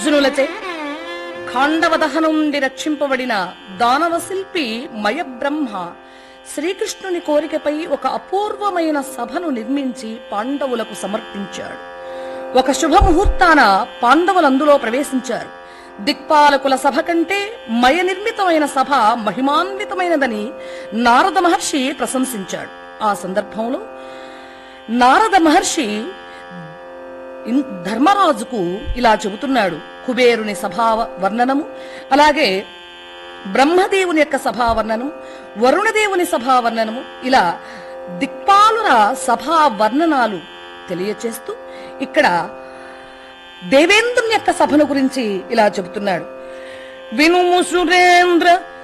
అర్జునులచే ఖాండవ దహనం నుండి రక్షింపబడిన దానవ శిల్పి మయబ్రహ్మ శ్రీకృష్ణుని కోరికపై ఒక అపూర్వమైన సభను నిర్మించి పాండవులకు సమర్పించాడు ఒక శుభముహూర్తాన పాండవులు అందులో ప్రవేశించారు దిక్పాలకుల సభ కంటే మయ నిర్మితమైన సభ మహిమాన్వితమైనదని నారద మహర్షి ప్రశంసించాడు ఆ సందర్భంలో నారద మహర్షి ఇన్- ధర్మరాజుకు ఇలా చెబుతున్నాడు కుబేరుని సభా వర్ణనము అలాగే బ్రహ్మదేవుని యొక్క సభా వర్ణనము వరుణదేవుని సభా వర్ణనము ఇలా దిక్పాలుర సభా వర్ణనాలు తెలియచేస్తూ ఇక్కడ దేవేంద్రుని యొక్క సభను గురించి ఇలా చెబుతున్నాడు వినుము సురేంద్ర